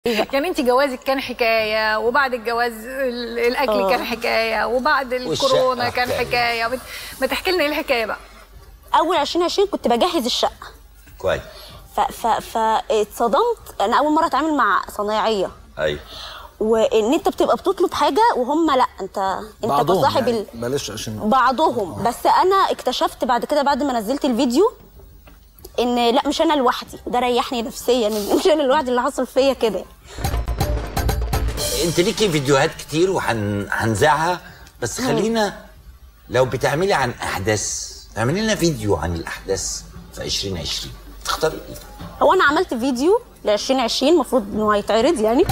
يعني انت جوازك كان حكايه وبعد الجواز ال- الاكل آه. كان حكايه وبعد الكورونا كان حكاية. حكايه بت- ما تحكي لنا ايه الحكايه بقى اول 2020 كنت بجهز الشقه كويس ف ف فاتصدمت انا اول مره اتعامل مع صنايعيه ايوه وان انت بتبقى بتطلب حاجه وهم لا انت انت بعضهم كصاحب يعني ال... بلاش عشان بعضهم بس انا اكتشفت بعد كده بعد ما نزلت الفيديو ان لا مش انا لوحدي ده ريحني نفسيا إن مش انا لوحدي اللي حصل فيا كده انت ليكي فيديوهات كتير وهنذاعها بس خلينا لو بتعملي عن احداث اعملي لنا فيديو عن الاحداث في 2020 تختاري ايه؟ هو انا عملت فيديو ل 2020 المفروض انه هيتعرض يعني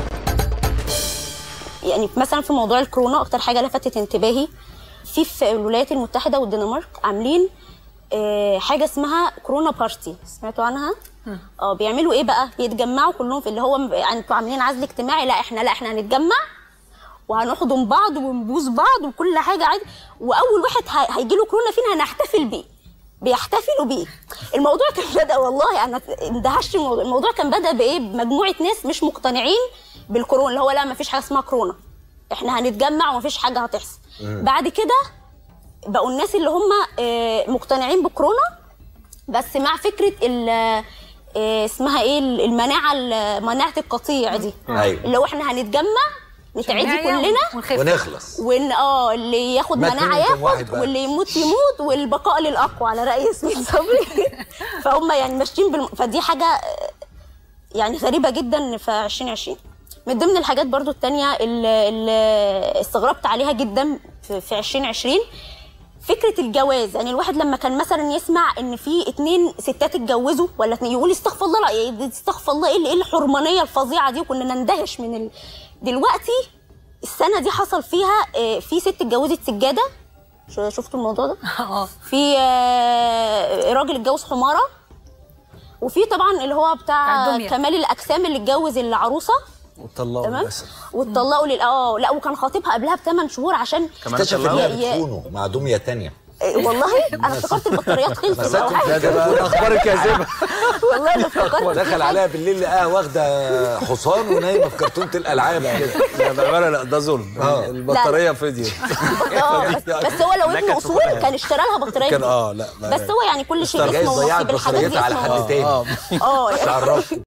يعني مثلا في موضوع الكورونا اكتر حاجه لفتت انتباهي في في الولايات المتحده والدنمارك عاملين آه، حاجه اسمها كورونا بارتي سمعتوا عنها اه بيعملوا ايه بقى بيتجمعوا كلهم في اللي هو يعني انتوا عاملين عزل اجتماعي لا احنا لا احنا هنتجمع وهنحضن بعض ونبوس بعض وكل حاجه عادي واول واحد هيجي له كورونا فينا هنحتفل بيه بيحتفلوا بيه الموضوع كان بدا والله انا اندهشت من الموضوع الموضوع كان بدا بايه بمجموعه ناس مش مقتنعين بالكورونا اللي هو لا ما فيش حاجه اسمها كورونا احنا هنتجمع وما فيش حاجه هتحصل بعد كده بقوا الناس اللي هم آه، مقتنعين بالكورونا بس مع فكره ال آه، اسمها ايه المناعه مناعه القطيع دي أيوة. اللي هو احنا هنتجمع نتعدي كلنا ونخف ونخلص وان اه اللي ياخد مات مناعه منهم كام واحد ياخد بقى؟ واللي يموت يموت والبقاء للاقوى على راي ياسمين صبري فهم يعني ماشيين بالم... فدي حاجه آه، يعني غريبه جدا في 2020 من ضمن الحاجات برضو التانية اللي, اللي استغربت عليها جدا في, في 2020 فكره الجواز يعني الواحد لما كان مثلا يسمع ان في اتنين ستات اتجوزوا ولا اتنين يقول استغفر الله لا إيه- استغفر الله ايه اللي- ايه الحرمانيه الفظيعه دي وكنا نندهش من ال... دلوقتي السنه دي حصل فيها آه، في ست اتجوزت سجاده شو- شفتوا الموضوع ده اه في آه، راجل اتجوز حماره وفي طبعا اللي هو بتاع بتاع دمية. كمال الاجسام اللي اتجوز العروسه وطلعوا تمام للاسف واتطلقوا لل اه لا وكان خاطبها قبلها بثمان شهور عشان اكتشف طلعوا؟ انها يا- بتخونه مع دميه تانية آه، والله انا افتكرت البطاريات خلصت او مسكت حاجه ده بقى الاخبار الكاذبه والله انا افتكرت دخل عليها بالليل لقاها واخده حصان ونايمه في كرتونه الالعاب كده لا بامانه لا ده ظلم آه. البطاريه فضيت آه، بس, بس هو لو ابن اصول كان اشترى لها بطاريه كان جديدة. اه لا لا بس هو يعني كل شيء جايز اسمه ضيعت ونصيب الحاجات دي بصريتها على اسمه حد تاني اه اه مش عرفت